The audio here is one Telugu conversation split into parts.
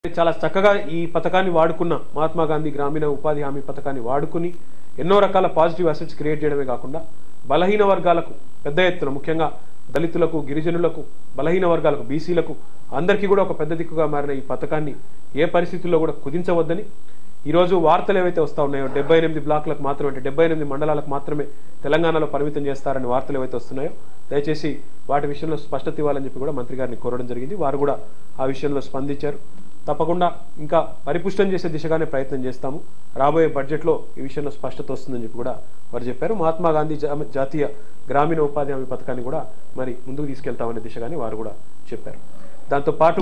చాలా చక్కగా ఈ పథకాన్ని వాడుకున్న మహాత్మా గాంధీ గ్రామీణ ఉపాధి హామీ పథకాన్ని వాడుకుని ఎన్నో రకాల పాజిటివ్ అసెట్స్ క్రియేట్ చేయడమే కాకుండా బలహీన వర్గాలకు పెద్ద ఎత్తున ముఖ్యంగా దళితులకు గిరిజనులకు బలహీన వర్గాలకు బీసీలకు అందరికీ కూడా ఒక పెద్ద దిక్కుగా మారిన ఈ పథకాన్ని ఏ పరిస్థితుల్లో కూడా కుదించవద్దని ఈరోజు వార్తలు ఏవైతే వస్తా ఉన్నాయో డెబ్బై ఎనిమిది బ్లాక్లకు మాత్రమే అంటే డెబ్బై ఎనిమిది మండలాలకు మాత్రమే తెలంగాణలో పరిమితం చేస్తారని వార్తలు ఏవైతే వస్తున్నాయో దయచేసి వాటి విషయంలో స్పష్టత ఇవ్వాలని చెప్పి కూడా మంత్రి గారిని కోరడం జరిగింది వారు కూడా ఆ విషయంలో స్పందించారు తప్పకుండా ఇంకా పరిపుష్టం చేసే దిశగానే ప్రయత్నం చేస్తాము రాబోయే బడ్జెట్లో ఈ విషయంలో స్పష్టత వస్తుందని చెప్పి కూడా వారు చెప్పారు మహాత్మా గాంధీ జా- జాతీయ గ్రామీణ ఉపాధి హామీ పథకాన్ని కూడా మరి ముందుకు తీసుకెళ్తామనే దిశగానే వారు కూడా చెప్పారు దాంతో పాటు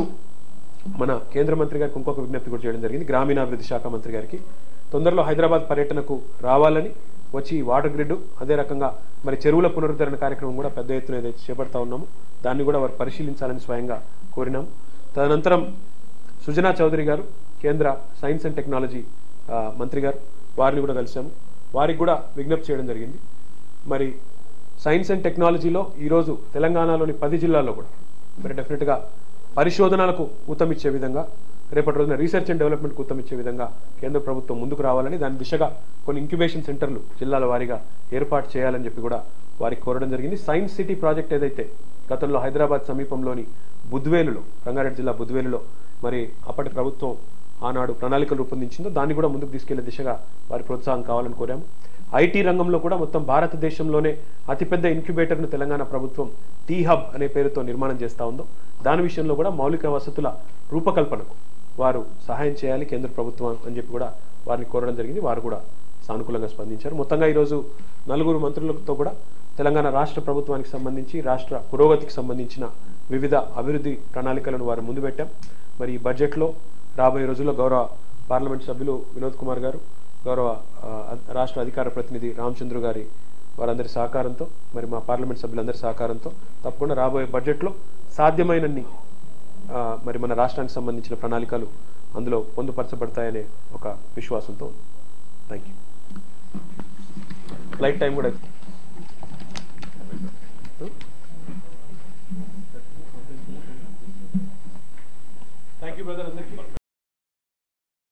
మన కేంద్ర మంత్రి గారికి ఇంకొక విజ్ఞప్తి కూడా చేయడం జరిగింది గ్రామీణాభివృద్ధి శాఖ మంత్రి గారికి తొందరలో హైదరాబాద్ పర్యటనకు రావాలని వచ్చి వాటర్ గ్రిడ్ అదే రకంగా మరి చెరువుల పునరుద్ధరణ కార్యక్రమం కూడా పెద్ద ఎత్తున ఏదైతే చేపడతా ఉన్నామో దాన్ని కూడా వారు పరిశీలించాలని స్వయంగా కోరినాం తదనంతరం సుజనా చౌదరి గారు కేంద్ర సైన్స్ అండ్ టెక్నాలజీ ఆ, మంత్రి గారు వారిని కూడా కలిశాము వారికి కూడా విజ్ఞప్తి చేయడం జరిగింది మరి సైన్స్ అండ్ టెక్నాలజీలో ఈరోజు తెలంగాణలోని పది జిల్లాల్లో కూడా మరి డెఫినెట్గా పరిశోధనలకు ఊతమిచ్చే విధంగా రేపటి రోజున రీసెర్చ్ అండ్ డెవలప్మెంట్కి ఊతమిచ్చే విధంగా కేంద్ర ప్రభుత్వం ముందుకు రావాలని దాని దిశగా కొన్ని ఇంక్యుబేషన్ సెంటర్లు జిల్లాల వారీగా ఏర్పాటు చేయాలని చెప్పి కూడా వారికి కోరడం జరిగింది సైన్స్ సిటీ ప్రాజెక్ట్ ఏదైతే గతంలో హైదరాబాద్ సమీపంలోని బుద్వేలులో రంగారెడ్డి జిల్లా బుద్వేలులో మరి అప్పటి ప్రభుత్వం ఆనాడు ప్రణాళికలు రూపొందించిందో దాన్ని కూడా ముందుకు తీసుకెళ్లే దిశగా వారి ప్రోత్సాహం కావాలని కోరాము ఐటీ రంగంలో కూడా మొత్తం భారతదేశంలోనే అతిపెద్ద ఇంక్యుబేటర్ను తెలంగాణ ప్రభుత్వం టీ హబ్ అనే పేరుతో నిర్మాణం చేస్తా ఉందో దాని విషయంలో కూడా మౌలిక వసతుల రూపకల్పనకు వారు సహాయం చేయాలి కేంద్ర ప్రభుత్వం అని చెప్పి కూడా వారిని కోరడం జరిగింది వారు కూడా సానుకూలంగా స్పందించారు మొత్తంగా ఈరోజు నలుగురు మంత్రులతో కూడా తెలంగాణ రాష్ట్ర ప్రభుత్వానికి సంబంధించి రాష్ట్ర పురోగతికి సంబంధించిన వివిధ అభివృద్ధి ప్రణాళికలను వారు ముందు పెట్టాం మరి ఈ బడ్జెట్లో రాబోయే రోజుల్లో గౌరవ పార్లమెంట్ సభ్యులు వినోద్ కుమార్ గారు గౌరవ ఆ, రాష్ట్ర అధికార ప్రతినిధి రామచంద్ర గారి వారందరి సహకారంతో మరి మా పార్లమెంట్ సభ్యులందరి సహకారంతో తప్పకుండా రాబోయే బడ్జెట్లో సాధ్యమైనన్ని ఆ, మరి మన రాష్ట్రానికి సంబంధించిన ప్రణాళికలు అందులో పొందుపరచబడతాయనే ఒక విశ్వాసంతో థ్యాంక్ యూ ఫ్లైట్ టైం కూడా